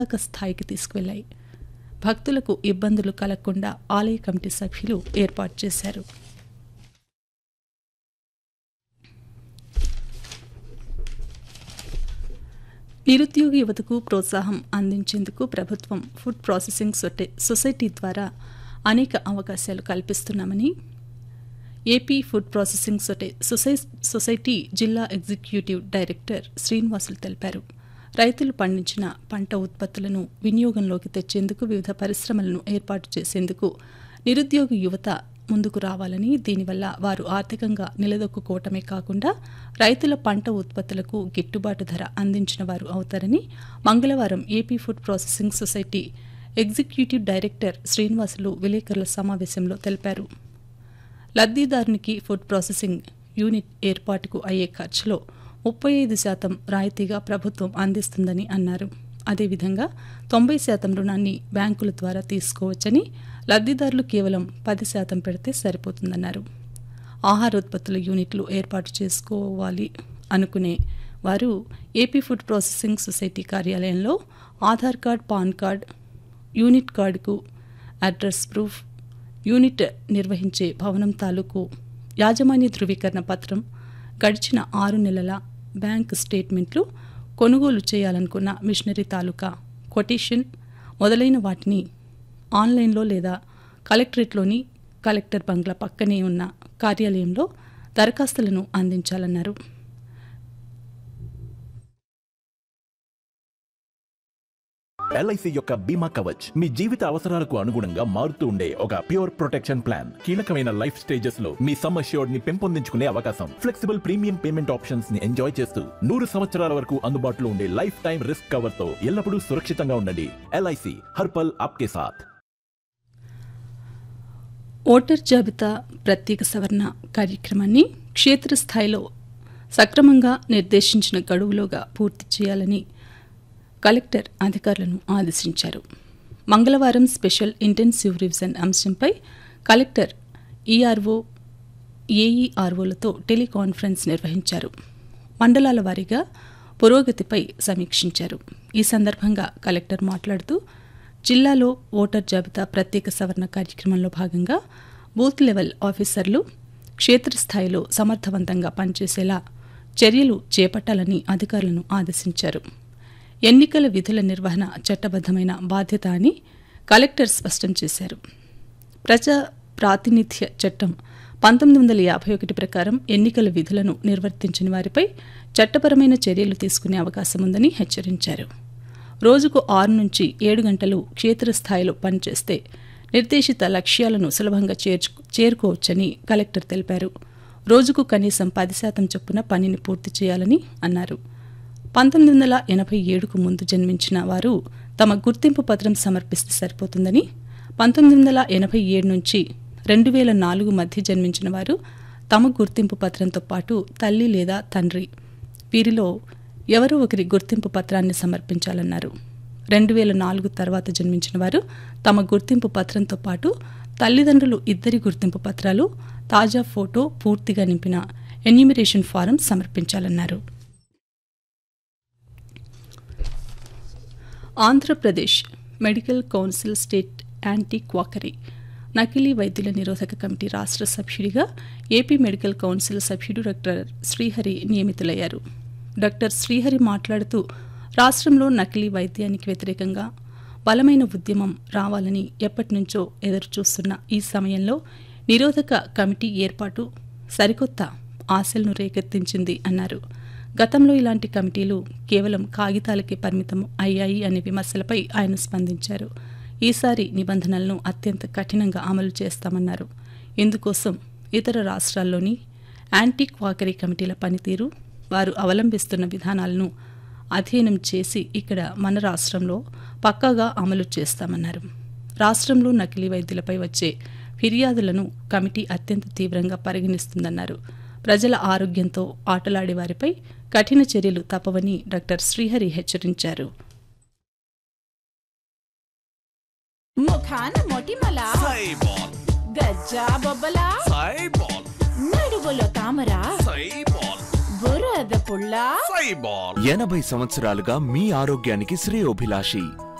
ఉన్నత స్థాయికి తీసుకువెళ్లాయి భక్తులకు ఇబ్బందులు కలగకుండా ఆలయ కమిటీ సభ్యులు ఏర్పాటు చేశారు నిరుద్యోగ యువతకు ప్రోత్సాహం అందించేందుకు ప్రభుత్వం ఫుడ్ ప్రాసెసింగ్ సొటై- సొసైటీ ద్వారా అనేక అవకాశాలు కల్పిస్తున్నామని ఏపీ ఫుడ్ ప్రాసెసింగ్ సొటై- సొసై సొసైటీ జిల్లా ఎగ్జిక్యూటివ్ డైరెక్టర్ శ్రీనివాసులు తెలిపారు రైతులు పండించిన పంట ఉత్పత్తులను వినియోగంలోకి తెచ్చేందుకు వివిధ పరిశ్రమలను ఏర్పాటు చేసేందుకు నిరుద్యోగ యువత ముందుకు రావాలని దీనివల్ల వారు ఆర్థికంగా నిలదొక్కుకోవటమే కాకుండా రైతుల పంట ఉత్పత్తులకు గిట్టుబాటు ధర అందించిన వారు అవుతారని మంగళవారం AP food processing society executive director Srinivasulu విలేకరుల సమావేశంలో తెలిపారు లబ్ధిదారునికి ఫుడ్ ప్రాసెసింగ్ యూనిట్ ఏర్పాటుకు అయ్యే ఖర్చులో ముప్పై ఐదు శాతం రాయితీగా ప్రభుత్వం అందిస్తుందని అన్నారు అదేవిధంగా తొంభై శాతం రుణాన్ని బ్యాంకుల ద్వారా తీసుకోవచ్చని లబ్ధిదారులు కేవలం పది శాతం పెడితే సరిపోతుందన్నారు ఆహారోత్పత్తుల యూనిట్లు ఏర్పాటు చేసుకోవాలి అనుకునే వారు ఏపీ ఫుడ్ ప్రాసెసింగ్ సొసైటీ కార్యాలయంలో Aadhaar card PAN card unit కార్డుకు అడ్రస్ ప్రూఫ్ యూనిట్ నిర్వహించే భవనం తాలూకు యాజమాన్య ధృవీకరణ పత్రం గడిచిన ఆరు నెలల బ్యాంక్ స్టేట్మెంట్లు కొనుగోలు చేయాలనుకున్న మిషనరీ తాలూకా కొటేషన్ మొదలైన వాటిని ఆన్లైన్లో లేదా కలెక్టరేట్లోని కలెక్టర్ బంగ్లా పక్కనే ఉన్న కార్యాలయంలో దరఖాస్తులను అందించాలన్నారు ఎల్ఐసి యొక్క బీమా కవచ్ మీ జీవిత అవసరాలకు అనుగుణంగా మారుతూ ఉండే ఒక ప్యూర్ ప్రొటెక్షన్ ప్లాన్ కీలకమైన లైఫ్ స్టేజెస్ లో మీ సమ్ అష్యూర్డ్ ని పెంపొందించుకునే అవకాశం ఫ్లెక్సిబుల్ ప్రీమియం పేమెంట్ ఆప్షన్స్ ని ఎంజాయ్ చేస్తూ నూరు సంవత్సరాల వరకు అందుబాటులో ఉండే లైఫ్ టైం రిస్క్ కవర్ తో ఎల్లప్పుడూ సురక్షితంగా ఉండండి ఎల్ఐసి హర్పల్ ఆప్కే సాథ్ ఓటర్ జాబితా ప్రత్యేక సవరణ కార్యక్రమాన్ని క్షేత్రస్థాయిలో సక్రమంగా నిర్దేశించిన గడువులోగా పూర్తి చేయాలని కలెక్టర్ అధికారులను ఆదేశించారు మంగళవారం స్పెషల్ ఇంటెన్సివ్ రివిజన్ అంశంపై కలెక్టర్ ఈఆర్ఓ ఏఈఆర్ఓలతో టెలికాన్ఫరెన్స్ నిర్వహించారు మండలాల వారీగా పురోగతిపై సమీక్షించారు ఈ సందర్భంగా కలెక్టర్ మాట్లాడుతూ జిల్లాలో ఓటర్ జాబితా ప్రత్యేక సవరణ కార్యక్రమంలో భాగంగా బూత్ లెవెల్ ఆఫీసర్లు క్షేత్రస్థాయిలో సమర్థవంతంగా పనిచేసేలా చర్యలు చేపట్టాలని అధికారులను ఆదేశించారు ఎన్నికల విధుల నిర్వహణ చట్టబద్దమైన బాధ్యత అని కలెక్టర్ స్పష్టం చేశారు ప్రజా ప్రాతినిధ్య చట్టం పంతొమ్మిది వందల యాభై ఒకటి ప్రకారం ఎన్నికల విధులను నిర్వర్తించని వారిపై చట్టపరమైన చర్యలు తీసుకునే అవకాశం ఉందని హెచ్చరించారు రోజుకు ఆరు నుంచి ఏడు గంటలు క్షేత్రస్థాయిలో పనిచేస్తే నిర్దేశిత లక్ష్యాలను సులభంగా చేర్చు చేరుకోవచ్చని కలెక్టర్ తెలిపారు రోజుకు కనీసం పది శాతం చొప్పున పనిని పూర్తి చేయాలని అన్నారు పంతొమ్మిది వందల ఎనభై ఏడుకు ముందు జన్మించిన వారు తమ గుర్తింపు పత్రం సమర్పిస్తే సరిపోతుందని పంతొమ్మిది వందల ఎనభై ఏడు నుంచి రెండు వేల నాలుగు మధ్య జన్మించిన వారు తమ గుర్తింపు పత్రంతో పాటు తల్లి లేదా తండ్రి వీరిలో ఎవరో ఒకరి గుర్తింపు పత్రాన్ని సమర్పించాలన్నారు రెండు వేల నాలుగు తర్వాత జన్మించిన వారు తమ గుర్తింపు పత్రంతో పాటు తల్లిదండ్రులు ఇద్దరి గుర్తింపు పత్రాలు తాజా ఫోటో పూర్తిగా నింపిన ఎన్యూమిరేషన్ ఫారం సమర్పించాలన్నారు Andhra Pradesh medical council state anti quackery నకిలీ వైద్యుల నిరోధక కమిటీ రాష్ట్ర సభ్యుడిగా ఏపీ మెడికల్ కౌన్సిల్ సభ్యుడు డాక్టర్ శ్రీహరి నియమితులయ్యారు డాక్టర్ శ్రీహరి మాట్లాడుతూ రాష్ట్రంలో నకిలీ వైద్యానికి వ్యతిరేకంగా బలమైన ఉద్యమం రావాలని ఎప్పటినుంచో ఎదురుచూస్తున్న ఈ సమయంలో నిరోధక కమిటీ ఏర్పాటు సరికొత్త ఆశలను రేకెత్తించింది అన్నారు గతంలో ఇలాంటి కమిటీలు కేవలం కాగితాలకే పరిమితం అయ్యాయి అనే విమర్శలపై ఆయన స్పందించారు ఈసారి నిబంధనలను అత్యంత కఠినంగా అమలు చేస్తామన్నారు ఇందుకోసం ఇతర రాష్ట్రాల్లోని యాంటీ క్వాకరీ కమిటీల పనితీరు వారు అవలంబిస్తున్న విధానాలను అధ్యయనం చేసి ఇక్కడ మన రాష్ట్రంలో పక్కాగా అమలు చేస్తామన్నారు రాష్ట్రంలో నకిలీ వైద్యులపై వచ్చే ఫిర్యాదులను కమిటీ అత్యంత తీవ్రంగా పరిగణిస్తుందన్నారు ప్రజల ఆరోగ్యంతో ఆటలాడే వారిపై కఠిన చర్యలు తప్పవని డాక్టర్ శ్రీహరి హెచ్చరించారు ముఖాన మొటిమల సైబాల్ గజ్జా బొబ్బల సైబాల్ నడువులో తామర సైబాల్ బురద పుల్ల సైబాల్ ఎనభై సంవత్సరాలుగా మీ ఆరోగ్యానికి శ్రేయోభిలాషి